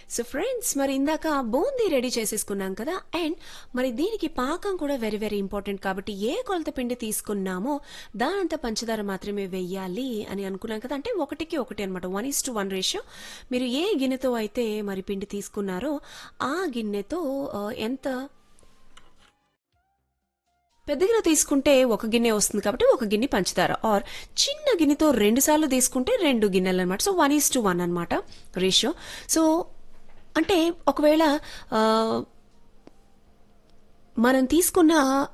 so friends మరి ఇందాక boondi ready చేసేసుకున్నాం కదా అండ్ మరి దీనికి పాకం కూడా వెరీ వెరీ ఇంపార్టెంట్ కాబట్టి ఏ కొలత పిండి తీసుకున్నామో దానంత పంచదార మాత్రమే వెయ్యాలి అని అనుకున్నాం కదా అంటే ఒకటికి ఒకటి అనమాట one is to one ratio మీరు ఏ గిన్నెతో అయితే మరి పిండి తీసుకున్నారో ఆ గిన్నెతో ఆ, ఎంత పెద్ద గిన్నె తీసుకుంటే ఒక గిన్నె వస్తుంది కాబట్టి ఒక గిన్నె పంచదార ఆర్ చిన్న గిన్నెతో రెండు సార్లు తీసుకుంటే రెండు గిన్నెలు అనమాట so one is to one అనమాట రేషియో సో అంటే ఒకవేళ ఆ, మనం తీసుకున్న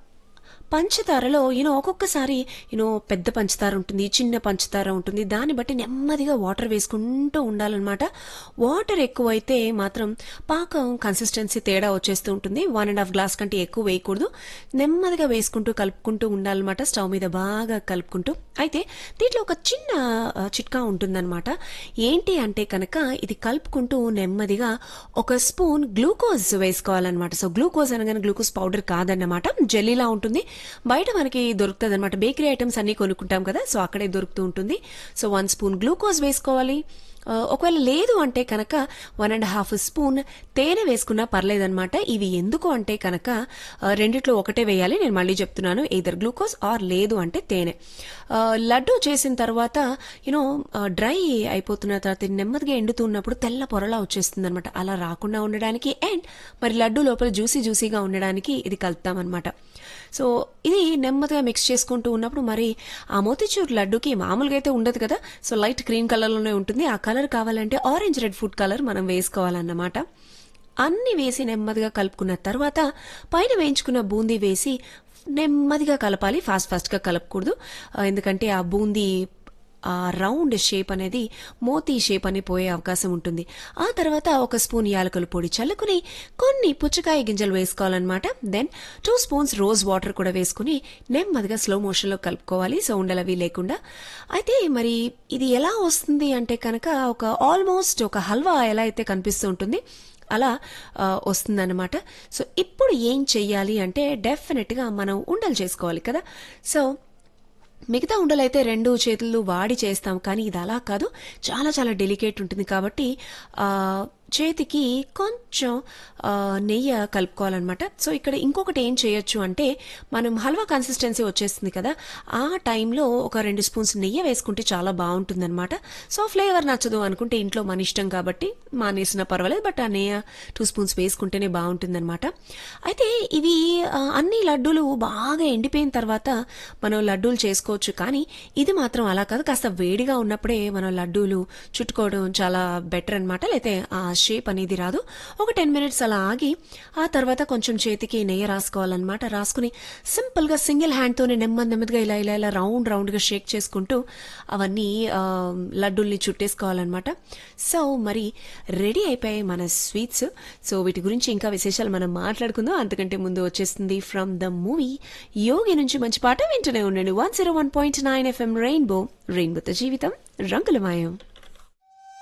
పంచదారలో యూనో ఒక్కొక్కసారి యూనో పెద్ద పంచదార ఉంటుంది చిన్న పంచదార ఉంటుంది దాన్ని బట్టి నెమ్మదిగా వాటర్ వేసుకుంటూ ఉండాలన్నమాట వాటర్ ఎక్కువైతే మాత్రం పాకం కన్సిస్టెన్సీ తేడా వచ్చేస్తూ ఉంటుంది వన్ అండ్ హాఫ్ గ్లాస్ కంటే ఎక్కువ వేయకూడదు నెమ్మదిగా వేసుకుంటూ కలుపుకుంటూ ఉండాలన్నమాట స్టవ్ మీద బాగా కలుపుకుంటూ అయితే దీంట్లో ఒక చిన్న ఆ, చిట్కా ఉంటుందన్నమాట ఏంటి అంటే కనుక ఇది కలుపుకుంటూ నెమ్మదిగా ఒక స్పూన్ గ్లూకోజ్ వేసుకోవాలన్నమాట సో గ్లూకోజ్ అనగానే గ్లూకోజ్ పౌడర్ కాదన్నమాట జెల్లీలా ఉంటుంది బయట మనకి దొరుకుతుంది అనమాట బేకరీ ఐటమ్స్ అన్ని కొనుక్కుంటాం కదా సో అక్కడే దొరుకుతూ ఉంటుంది సో వన్ స్పూన్ గ్లూకోజ్ వేసుకోవాలి ఆ, ఒకవేళ లేదు అంటే కనుక వన్ అండ్ హాఫ్ స్పూన్ తేనె వేసుకున్నా పర్లేదన్నమాట ఇవి ఎందుకు అంటే కనుక ఆ, రెండిట్లో ఒకటే వేయాలి నేను మళ్ళీ చెప్తున్నాను ఏదర్ గ్లూకోజ్ ఆర్ లేదు అంటే తేనె ఆ, లడ్డు చేసిన తర్వాత యూనో డ్రై అయిపోతున్న తర్వాత ఇది నెమ్మదిగా ఎండుతున్నప్పుడు తెల్ల పొరలా వచ్చేస్తుంది అనమాట అలా రాకుండా ఉండడానికి అండ్ మరి లడ్డు లోపల జ్యూసీ జ్యూసీగా ఉండడానికి ఇది కలుపుతామన్నమాట సో ఇది నెమ్మదిగా మిక్స్ చేసుకుంటూ ఉన్నప్పుడు మరి ఆ మోతిచూర్ లడ్డుకి మామూలుగా అయితే ఉండదు కదా సో లైట్ గ్రీన్ కలర్లోనే ఉంటుంది ఆ కలర్ కావాలంటే ఆరెంజ్ రెడ్ ఫుడ్ కలర్ మనం వేసుకోవాలన్నమాట అన్ని వేసి నెమ్మదిగా కలుపుకున్న తర్వాత పైన వేయించుకున్న బూందీ వేసి నెమ్మదిగా కలపాలి ఫాస్ట్ ఫాస్ట్గా కలపకూడదు ఆ, ఎందుకంటే ఆ బూందీ ఆ రౌండ్ షేప్ అనేది మోతీ షేప్ అని పోయే అవకాశం ఉంటుంది ఆ తర్వాత ఒక స్పూన్ యాలకుల పొడి చల్లుకుని కొన్ని పుచ్చకాయ గింజలు వేసుకోవాలన్నమాట then two spoons rose water కూడా వేసుకుని నెమ్మదిగా స్లో మోషన్లో కలుపుకోవాలి సో ఉండలవి లేకుండా అయితే మరి ఇది ఎలా వస్తుంది అంటే కనుక ఒక ఆల్మోస్ట్ ఒక హల్వా ఎలా అయితే కనిపిస్తూ ఉంటుంది అలా ఆ, వస్తుందన్నమాట సో ఇప్పుడు ఏం చెయ్యాలి అంటే డెఫినెట్గా మనం ఉండలు చేసుకోవాలి కదా సో మిగతా ఉండలైతే రెండు చేతులు వాడి చేస్తాం కానీ ఇది అలా కాదు చాలా చాలా డెలికేట్ ఉంటుంది కాబట్టి ఆ, చేతికి కొంచెం ఆ, నెయ్యి కలుపుకోవాలన్నమాట సో ఇక్కడ ఇంకొకటి ఏం చేయొచ్చు అంటే మనం హల్వా కన్సిస్టెన్సీ వచ్చేస్తుంది కదా ఆ టైంలో ఒక రెండు స్పూన్స్ నెయ్యి వేసుకుంటే చాలా బాగుంటుందన్నమాట సో ఫ్లేవర్ నచ్చదు అనుకుంటే ఇంట్లో మన ఇష్టం కాబట్టి మానేసిన పర్వాలేదు బట్ ఆ నెయ్యి టూ స్పూన్స్ వేసుకుంటేనే బాగుంటుందన్నమాట అయితే ఇవి ఆ, అన్ని లడ్డూలు బాగా ఎండిపోయిన తర్వాత మనం లడ్డూలు చేసుకోవచ్చు కానీ ఇది మాత్రం అలా కాదు కాస్త వేడిగా ఉన్నప్పుడే మనం లడ్డూలు చుట్టుకోవడం చాలా బెటర్ అనమాట లేతే ఆ షేప్ అనేది రాదు ఒక టెన్ మినిట్స్ అలా ఆగి ఆ తర్వాత కొంచెం చేతికి నెయ్యి రాసుకోవాలన్నమాట రాసుకుని సింపుల్గా సింగిల్ హ్యాండ్తోనే నెమ్మది నెమ్మదిగా ఇలా ఇలా ఇలా రౌండ్ రౌండ్గా షేక్ చేసుకుంటూ అవన్నీ ఆ, లడ్డూల్ని చుట్టేసుకోవాలన్నమాట సో మరి రెడీ అయిపోయాయి మన స్వీట్స్ సో వీటి గురించి ఇంకా విశేషాలు మనం మాట్లాడుకుందాం అంతకంటే ముందు వచ్చేస్తుంది ఫ్రమ్ ద మూవీ యోగి నుంచి మంచి పాట వింటూనే ఉండండి one zero one point nine FM rainbow రెయిన్బోతో జీవితం రంగులమయం